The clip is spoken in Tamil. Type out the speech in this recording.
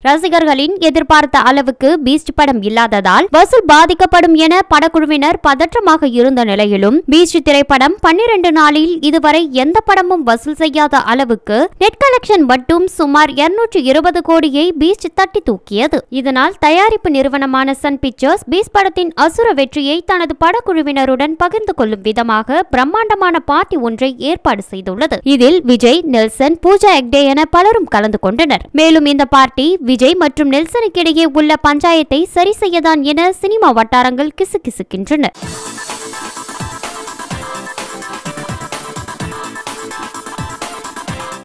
ரசிகர்களின் எதிர்பார்த்த அளவுக்கு பீஸ்ட் படம் இல்லாததால் வசூல் பாதிக்கப்படும் என படக்குழுவினர் பதற்றமாக இருந்த நிலையிலும் பீஸ்ட் திரைப்படம் பன்னிரண்டு நாளில் இதுவரை எந்த படமும் வசூல் செய்யாத அளவுக்கு நெட் கலெக்ஷன் மட்டும் சுமார் 220 இருபது கோடியை பீஸ்ட் தட்டி தூக்கியது இதனால் தயாரிப்பு நிறுவனமான சன் பிக்சர்ஸ் பீஸ்ட் படத்தின் அசுர வெற்றியை தனது படக்குழுவினருடன் பகிர்ந்து கொள்ளும் விதமாக பிரம்மாண்டமான பார்ட்டி ஒன்றை ஏற்பாடு செய்துள்ளது இதில் விஜய் நெல்சன் பூஜா எக்டே என பலரும் கலந்து கொண்டனர் மேலும் இந்த பார்ட்டி விஜய் மற்றும் நெல்சனுக்கிடையே உள்ள பஞ்சாயத்தை சரி செய்யதான் என சினிமா வட்டாரங்கள் கிசுகிசுக்கின்றன